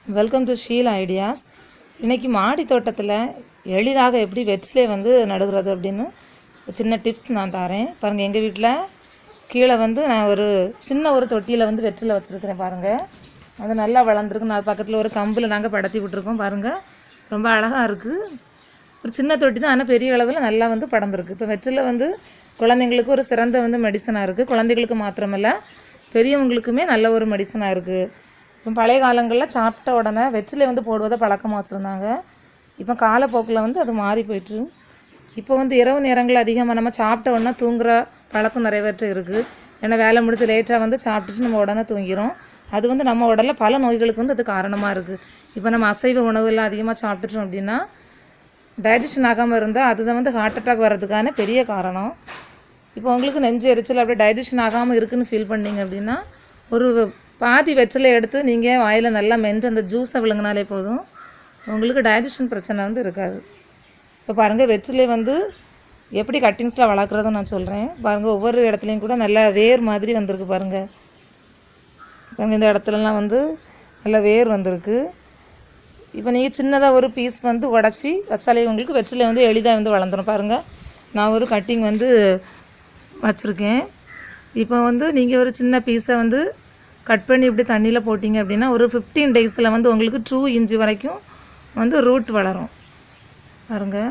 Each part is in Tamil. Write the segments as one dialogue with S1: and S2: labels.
S1: வெல்கம் டு ஷீல் ஐடியாஸ் இன்றைக்கி மாடி தோட்டத்தில் எளிதாக எப்படி வெற்றிலை வந்து நடுகிறது அப்படின்னு ஒரு சின்ன டிப்ஸ் நான் தரேன் பாருங்கள் எங்கள் வீட்டில் கீழே வந்து நான் ஒரு சின்ன ஒரு தொட்டியில் வந்து வெற்றிலை வச்சுருக்கிறேன் பாருங்கள் அது நல்லா வளர்ந்துருக்கு நான் பக்கத்தில் ஒரு கம்பில் நாங்கள் படத்தி விட்டுருக்கோம் பாருங்கள் ரொம்ப அழகாக இருக்குது ஒரு சின்ன தொட்டி தான் ஆனால் பெரிய அளவில் நல்லா வந்து படர்ந்துருக்கு இப்போ வெற்றிலை வந்து குழந்தைங்களுக்கு ஒரு சிறந்த வந்து மெடிசனாக இருக்குது குழந்தைகளுக்கு மாத்திரமல்ல பெரியவங்களுக்குமே நல்ல ஒரு மெடிசனாக இருக்குது இப்போ பழைய காலங்களில் சாப்பிட்ட உடனே வெற்றிலை வந்து போடுவதை பழக்கமாக வச்சுருந்தாங்க இப்போ காலப்போக்கில் வந்து அது மாறி போயிட்டு இப்போ வந்து இரவு நேரங்கள் அதிகமாக நம்ம சாப்பிட்ட உடனே தூங்குற பழக்கம் நிறைய பேர்ட்ட இருக்குது ஏன்னா வேலை முடிச்சு லேட்டாக வந்து சாப்பிட்டுட்டு நம்ம உடனே தூங்கிறோம் அது வந்து நம்ம உடலில் பல நோய்களுக்கு வந்து அது காரணமாக இருக்குது இப்போ நம்ம அசைவ உணவுலாம் அதிகமாக சாப்பிட்டுட்டோம் அப்படின்னா டைஜஷன் ஆகாமல் இருந்தால் அதுதான் வந்து ஹார்ட் அட்டாக் வர்றதுக்கான பெரிய காரணம் இப்போ உங்களுக்கு நெஞ்சு எரிச்சல் அப்படியே டைஜஷன் ஆகாமல் இருக்குன்னு ஃபீல் பண்ணீங்க அப்படின்னா ஒரு பாதி வெற்றிலை எடுத்து நீங்கள் வாயில் நல்லா மென்று அந்த ஜூஸை விழுங்கினாலே போதும் உங்களுக்கு டைஜஷன் பிரச்சனை வந்து இருக்காது இப்போ பாருங்கள் வெற்றிலை வந்து எப்படி கட்டிங்ஸில் வளர்க்குறதுன்னு நான் சொல்கிறேன் பாருங்கள் ஒவ்வொரு இடத்துலையும் கூட நல்லா வேர் மாதிரி வந்திருக்கு பாருங்கள் பாருங்கள் இந்த இடத்துலலாம் வந்து நல்ல வேர் வந்திருக்கு இப்போ நீங்கள் சின்னதாக ஒரு பீஸ் வந்து உடச்சி வச்சாலே உங்களுக்கு வெற்றிலை வந்து எளிதாக வந்து வளர்ந்துடும் பாருங்கள் நான் ஒரு கட்டிங் வந்து வச்சுருக்கேன் இப்போ வந்து நீங்கள் ஒரு சின்ன பீஸை வந்து கட் பண்ணி இப்படி தண்ணியில் போட்டிங்க அப்படின்னா ஒரு ஃபிஃப்டீன் டேஸில் வந்து உங்களுக்கு டூ இன்ச்சு வரைக்கும் வந்து ரூட் வளரும் பாருங்கள்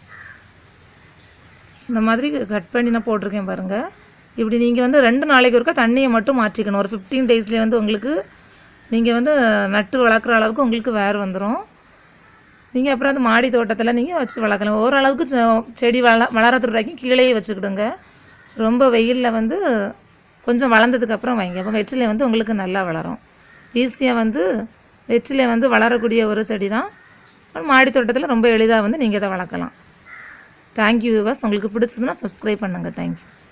S1: இந்த மாதிரி கட் பண்ணி நான் போட்டிருக்கேன் பாருங்கள் இப்படி நீங்கள் வந்து ரெண்டு நாளைக்கு ஒருக்கா தண்ணியை மட்டும் மாற்றிக்கணும் ஒரு ஃபிஃப்டீன் டேஸ்லேயே வந்து உங்களுக்கு நீங்கள் வந்து நட்டு வளர்க்குற அளவுக்கு உங்களுக்கு வேர் வந்துடும் நீங்கள் அப்புறம் அது மாடி தோட்டத்தில் நீங்கள் வச்சு வளர்க்கலாம் ஓரளவுக்கு செ- செடி வள வளரத்து வரைக்கும் கீழேயே வச்சுக்கிடுங்க ரொம்ப வெயிலில் வந்து கொஞ்சம் வளர்ந்ததுக்கப்புறம் வைங்க அப்போ வெற்றிலை வந்து உங்களுக்கு நல்லா வளரும் ஈஸியாக வந்து வெற்றிலை வந்து வளரக்கூடிய ஒரு செடி தான் மாடி தோட்டத்தில் ரொம்ப எளிதாக வந்து நீங்கள் இதை வளர்க்கலாம் தேங்க்யூ விவர்ஸ் உங்களுக்கு பிடிச்சதுன்னா சப்ஸ்கிரைப் பண்ணுங்கள் தேங்க்யூ